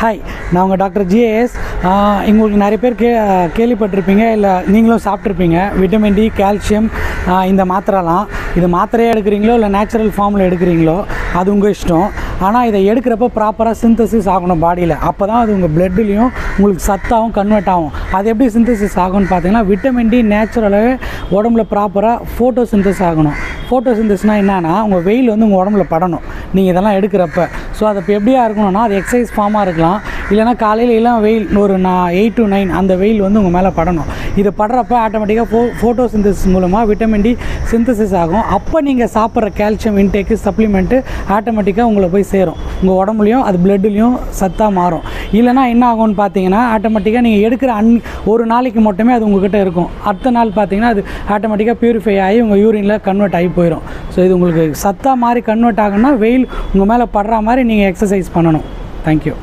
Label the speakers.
Speaker 1: hi நான் உங்கள் doctor GAS உங்களுக்கு நிறைய பேர் கே கேள்விப்பட்டிருப்பீங்க இல்லை நீங்களும் சாப்பிட்ருப்பீங்க விட்டமின் டி கால்சியம் இந்த மாத்திரைலாம் இது மாத்திரையாக எடுக்கிறீங்களோ இல்லை நேச்சுரல் ஃபார்மில் எடுக்கிறீங்களோ அது உங்கள் இஷ்டம் ஆனால் இதை எடுக்கிறப்ப ப்ராப்பராக சிந்தசிஸ் ஆகணும் பாடியில் அப்போ தான் அது உங்கள் பிளட்லேயும் உங்களுக்கு சத்தாகவும் கன்வெர்ட் ஆகும் அது எப்படி சிந்தசிஸ் ஆகும்னு பார்த்தீங்கன்னா விட்டமின் டி நேச்சுரலாகவே உடம்புல ப்ராப்பராக ஃபோட்டோ சிந்தசிஸ் ஆகணும் ஃபோட்டோ சிந்தசிஸ்னால் என்னன்னா உங்கள் வெயில் வந்து உங்கள் உடம்புல படணும் நீங்கள் இதெல்லாம் எடுக்கிறப்ப ஸோ அது இப்போ எப்படியா இருக்கணும்னா அது எக்ஸசைஸ் ஃபார்மாக இருக்கலாம் இல்லைனா காலையில் எல்லாம் வெயில் ஒரு நான் எயிட் டு நைன் அந்த வெயில் வந்து உங்கள் மேலே படணும் இது படுறப்ப ஆட்டோமேட்டிக்காக ஃபோ ஃபோட்டோ சிந்தசிஸ் மூலமாக விட்டமின் டி சிந்தசிஸ் ஆகும் அப்போ நீங்கள் சாப்பிட்ற கால்சியம் இன்டேக்கு சப்ளிமெண்ட்டு ஆட்டோமேட்டிக்காக உங்களை போய் சேரும் உங்கள் உடம்புலையும் அது பிளட்லேயும் சத்தாக மாறும் இல்லைனா என்ன ஆகும்னு பார்த்தீங்கன்னா ஆட்டோமேட்டிக்காக நீங்கள் எடுக்கிற அன் ஒரு நாளைக்கு மட்டுமே அது உங்ககிட்ட இருக்கும் அடுத்த நாள் பார்த்தீங்கன்னா அது ஆட்டோமேட்டிக்காக பியூரிஃபை ஆகி உங்கள் யூரினில் கன்வெர்ட் ஆகி போயிடும் ஸோ இது உங்களுக்கு சத்தாக மாதிரி கன்வெர்ட் ஆகும்னா வெயில் உங்கள் மேலே படுற மாதிரி நீங்கள் எக்ஸசைஸ் பண்ணணும் தேங்க்யூ